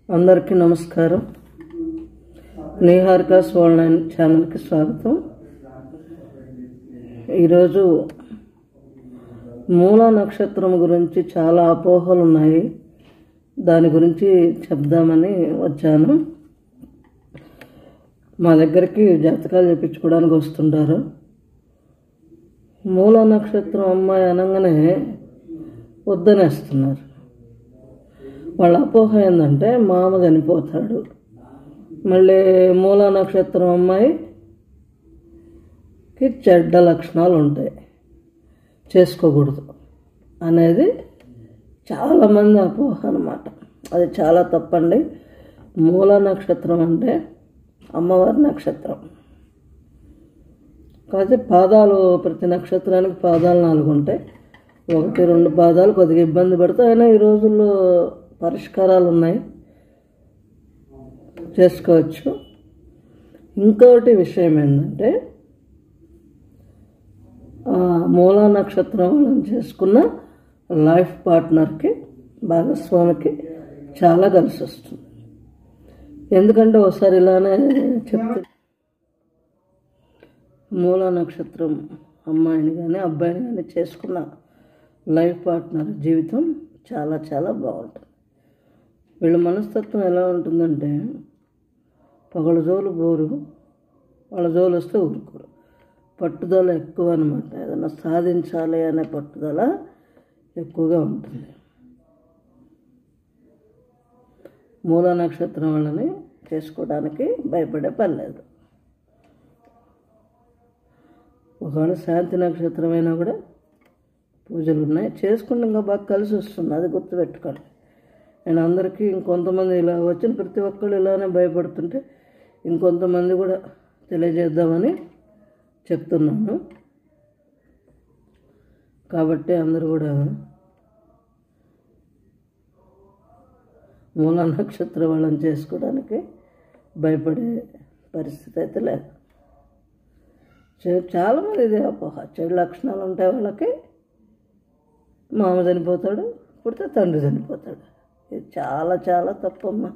అందరికీ నమస్కారం నిహారికాస్ ఆన్లైన్ ఛానల్కి స్వాగతం ఈరోజు మూల నక్షత్రం గురించి చాలా అపోహలు ఉన్నాయి దాని గురించి చెప్దామని వచ్చాను మా దగ్గరికి జాతకాలు చెప్పించుకోవడానికి వస్తుంటారు మూల నక్షత్రం అమ్మాయి అనగానే వద్దనేస్తున్నారు వాళ్ళ అపోహ ఏంటంటే మామ చనిపోతాడు మళ్ళీ మూల నక్షత్రం అమ్మాయికి చెడ్డ లక్షణాలు ఉంటాయి చేసుకోకూడదు అనేది చాలామంది అపోహ అనమాట అది చాలా తప్పండి మూల నక్షత్రం అంటే అమ్మవారి నక్షత్రం కాకపోతే పాదాలు ప్రతి నక్షత్రానికి పాదాలు నాలుగు ఉంటాయి ఒకటి రెండు పాదాలు కొద్దిగా ఇబ్బంది పడతాయి అయినా ఈ రోజుల్లో పరిష్కారాలు ఉన్నాయి చేసుకోవచ్చు ఇంకోటి విషయం ఏంటంటే ఆ మూలా నక్షత్రం వాళ్ళని చేసుకున్న లైఫ్ పార్ట్నర్కి భాగస్వామికి చాలా కలిసి వస్తుంది ఎందుకంటే ఒకసారి ఇలానే చెప్తే మూల నక్షత్రం అమ్మాయిని కానీ అబ్బాయిని కానీ చేసుకున్న లైఫ్ పార్ట్నర్ జీవితం చాలా చాలా బాగుంటుంది వీళ్ళ మనస్తత్వం ఎలా ఉంటుందంటే పగల జోలు బోరు వాళ్ళ జోలు వస్తే ఊరుకోరు పట్టుదల ఎక్కువ అనమాట ఏదైనా సాధించాలి అనే పట్టుదల ఎక్కువగా ఉంటుంది మూల నక్షత్రం వాళ్ళని చేసుకోవడానికి భయపడే పని లేదు ఒకవేళ శాంతి నక్షత్రం అయినా కూడా పూజలు ఉన్నాయి చేసుకుంటే ఇంకా బాగా కలిసి వస్తుంది అది గుర్తుపెట్టుకోండి నేను అందరికీ ఇంకొంతమంది ఇలా వచ్చిన ప్రతి ఒక్కళ్ళు ఇలానే భయపడుతుంటే ఇంకొంతమంది కూడా తెలియజేద్దామని చెప్తున్నాను కాబట్టి అందరూ కూడా మూల నక్షత్రం వాళ్ళని చేసుకోవడానికి భయపడే పరిస్థితి అయితే లేదు చే- చాలామంది ఇదే అపోహ చెడు లక్షణాలు ఉంటాయి వాళ్ళకి మామ చనిపోతాడు పుడితే తండ్రి చనిపోతాడు ఇది చాలా చాలా తప్పమ్మా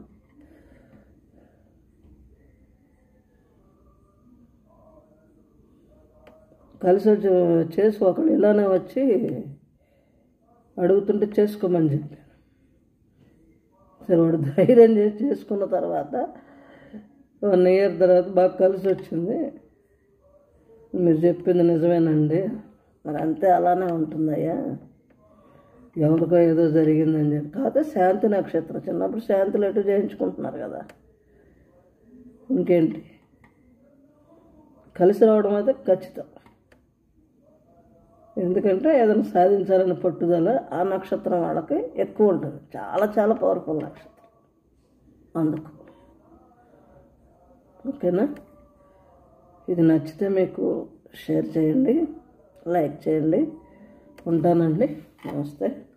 కలిసి వచ్చి చేసి ఒకళ్ళు ఇలానే వచ్చి అడుగుతుంటే చేసుకోమని చెప్పాను సరే వాడు ధైర్యం చేసి చేసుకున్న తర్వాత వన్ ఇయర్ తర్వాత బాగా కలిసి వచ్చింది మీరు చెప్పింది నిజమేనండి మరి అంతే అలానే ఉంటుందయ్యా ఎవరికో ఏదో జరిగిందని చెప్పి కాకపోతే శాంతి నక్షత్రం చిన్నప్పుడు శాంతి లెటర్ చేయించుకుంటున్నారు కదా ఇంకేంటి కలిసి రావడం అయితే ఖచ్చితం ఎందుకంటే ఏదైనా సాధించాలని పట్టుదల ఆ నక్షత్రం వాళ్ళకి ఎక్కువ ఉంటుంది చాలా చాలా పవర్ఫుల్ నక్షత్రం అందుకు ఓకేనా ఇది నచ్చితే మీకు షేర్ చేయండి లైక్ చేయండి ఉంటానండి నమస్తే